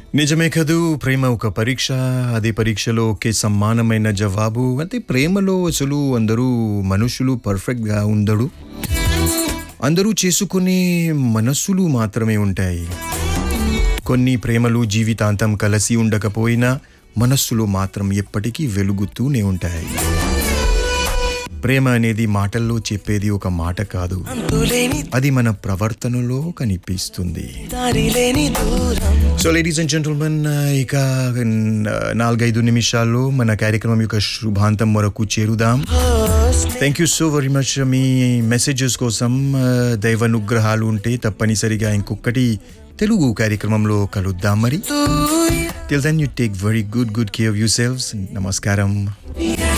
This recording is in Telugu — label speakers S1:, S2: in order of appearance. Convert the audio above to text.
S1: నిజమే కదూ ప్రేమ ఒక పరీక్ష అదే పరీక్షలో ఒకే సమానమైన జవాబు అంటే ప్రేమలో అసలు అందరూ మనుషులు పర్ఫెక్ట్గా ఉండడు అందరూ చేసుకునే మనస్సులు మాత్రమే ఉంటాయి కొన్ని ప్రేమలు జీవితాంతం కలిసి ఉండకపోయినా మనస్సులో మాత్రం ఎప్పటికీ వెలుగుతూనే ఉంటాయి ప్రేమ అనేది మాటల్లో చెప్పేది ఒక మాట కాదు
S2: అంతులేని
S1: అది మన ప్రవర్తనలో కనిపిస్తుంది
S2: దారి లేని దూరం
S1: సో లేడీస్ అండ్ జెంటల్మెన్ ఇక న- నాలుగైదు నిమిషాల్లో మన కార్యక్రమం యొక్క శుభాంతం వరకు చేరుదాం thank you so very much మీ మెసేజెస్ కోసం ఆ, దైవానుగ్రహాలు ఉంటే తప్పనిసరిగా ఇంకొకటి తెలుగు కార్యక్రమంలో కలుద్దాం మరి till then you take very good good care of you selves నమస్కారం
S2: Yeah.